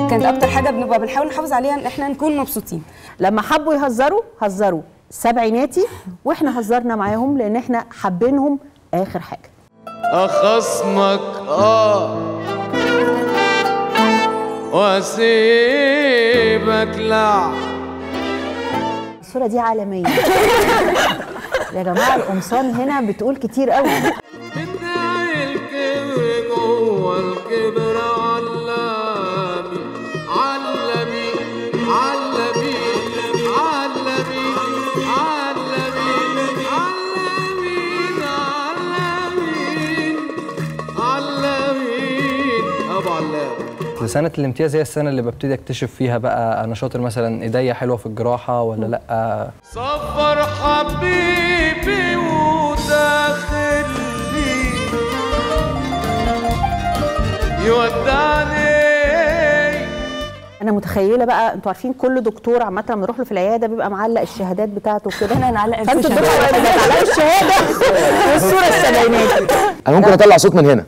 كانت اكتر حاجه بنبقى بنحاول نحافظ عليها ان احنا نكون مبسوطين لما حبوا يهزروا هزروا سبعيناتي واحنا هزرنا معاهم لان احنا حابينهم اخر حاجه أخصمك آه وأسيبك لا الصوره دي عالميه يا جماعه القمصان هنا بتقول كتير قوي بدعي الكبر جوه الكبر علامي علمي علمي علمي علمي علمي علمي ابو علام سنة الامتياز هي السنة اللي ببتدي اكتشف فيها بقى انا شاطر مثلا ايديا حلوة في الجراحة ولا لا صبر حبيبي وداخل لي يودعني انا متخيله بقى انتوا عارفين كل دكتور عامه لما نروح له في العياده بيبقى معلق الشهادات بتاعته وكده احنا نعلق فانتوا الفيشة. الدكتور معلق الشهاده والصوره السبعيناتي انا ممكن اطلع صوت من هنا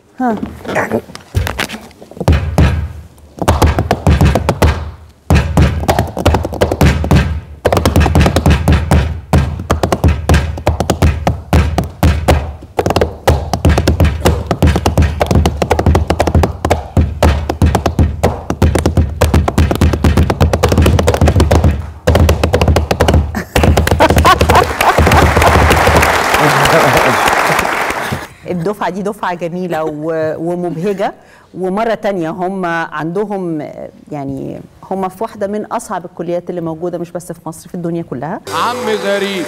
الدفعه دي دفعه جميله و- ومبهجه ومره تانية هم عندهم آه، يعني هم في واحده من اصعب الكليات اللي موجوده مش بس في مصر في الدنيا كلها عم غريب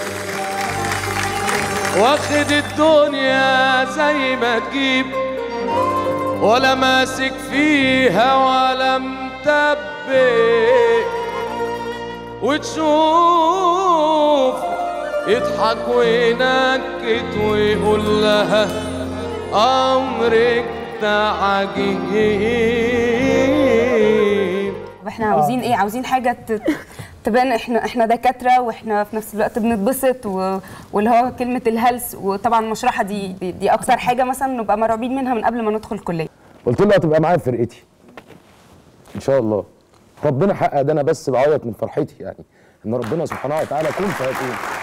واخد الدنيا زي ما تجيب ولا ماسك فيها ولا متبك وتشوف يضحك وينكت ويقول لها أمرك ده عجيب احنا عاوزين ايه عاوزين حاجه ت- تبان احنا احنا دكاتره واحنا في نفس الوقت بنتبسط و- واللي هو كلمه الهلس وطبعا المشرحه دي دي, دي اكتر حاجه مثلا نبقى مرعوبين منها من قبل ما ندخل الكليه قلت له هتبقى معايا في فرقتي ان شاء الله ربنا حقق ده انا بس بعيط من فرحتي يعني ان ربنا سبحانه وتعالى يكون فيكون